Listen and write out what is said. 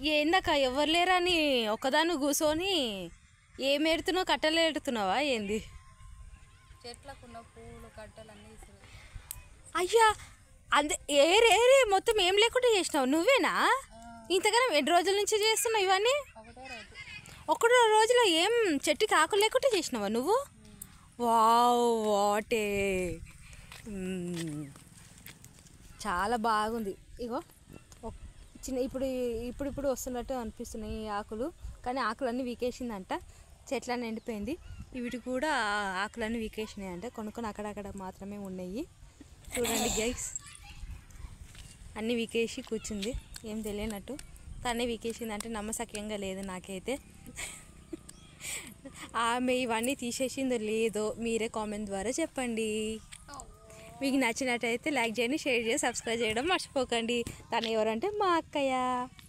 ఏందక్క ఎవరు లేరని ఒకదాన్ని కూర్చొని ఏం ఎడుతున్నావు కట్టెలు ఎడుతున్నావా ఏంది చెట్లకున్న పూలు కట్టెలు అన్నీ ఇసురు అయ్యా అందే ఏరే ఏరే మొత్తం ఏం లేకుండా చేసినావు నువ్వేనా ఇంతగానం ఎన్ని రోజుల నుంచి చేస్తున్నావు ఇవన్నీ ఒకటే రోజు ఒకటో రోజులో ఏం చెట్టుకి ఆకులు లేకుండా చేసినావా నువ్వు వావ్ వాటే మ్మ్. చాలా బాగుంది ఇగో ఒక్- చిన్న ఇప్పుడు ఇప్పుడు ఇప్పుడు వస్తున్నట్టు అనిపిస్తున్నాయి ఈ ఆకులు కానీ ఆకులన్నీ వీకేసిందంట చెట్లన్నీ ఎండిపోయింది వీటి కూడా ఆకులన్నీ వీకేసినాయి అంట కొనుక్కొని అక్కడక్కడ మాత్రమే ఉన్నాయి చూడండి గైస్ అన్నీ వీకేసి కూర్చుంది ఏం తెలియనట్టు తనే వీకేసిందంటే నమ్మసక్యంగా లేదు నాకైతే ఆమె ఇవన్నీ తీసేసిందో లేదో మీరే కామెంట్ ద్వారా చెప్పండి మీకు నచ్చినట్టయితే లైక్ చేయండి షేర్ చేసి సబ్స్క్రైబ్ చేయడం మర్చిపోకండి తను ఎవరంటే మా అక్కయ్య